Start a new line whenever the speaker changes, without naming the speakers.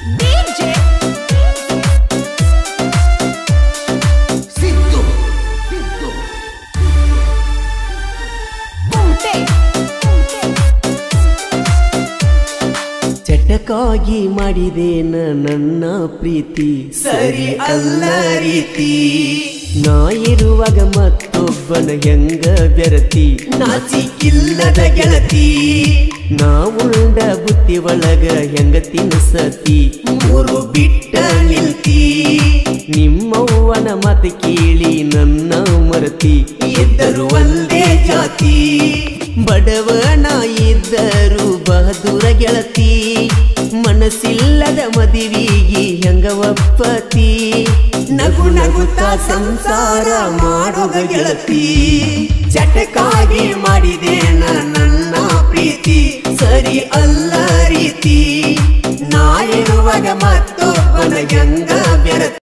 DJ
Siddu Siddu
ಕುಂಟೆ
ಚಟಕ್ಕಾಗಿ ಮಾಡಿದೇನ ನನ್ನ ಪ್ರೀತಿ
ಸರಿ ಅಲ್ಲ ರೀತಿ
ನಾ ಇರುವಾಗ ಮತ್ತೊಬ್ಬನ ಹೆಂಗ ಬೆರತಿ
ನಾಚಿಕಿಲ್ಲದ ಗೆಳತಿ
ನಾ ಉಂಡ ಬುತ್ತಿ ಒಳಗ ಹೆಂಗ ತಿನ್ಸತಿ
ಮೂರು ಬಿಟ್ಟ ನಿಲ್ತಿ
ನಿಮ್ಮವ್ವನ ಮಾತು ಕೇಳಿ ನನ್ನ ಮರತಿ
ಇದ್ದರು ಒಂದೇ ಜಾತಿ
ಬಡವನ ಇದ್ದರು ಬಹದೂರ ಗೆಳತಿ ಮನಸ್ಸಿಲ್ಲದ ಮದುವಿಗೆ ಹೆಂಗ ಒಪ್ಪತಿ
ನಗು ನಗುತ್ತಾ ಸಂಸಾರ ಮಾಡುವ ಗೆಳತಿ ಚಟಕ್ಕಾಗಿ ಮಾಡಿದೇನ ನನ್ನ ಪ್ರೀತಿ ಸರಿ ಅಲ್ಲ ರೀತಿ ನಾ ಇರುವಾಗ ಮತ್ತೊಬ್ಬನ ಹೆಂಗ ಬೆರತಿ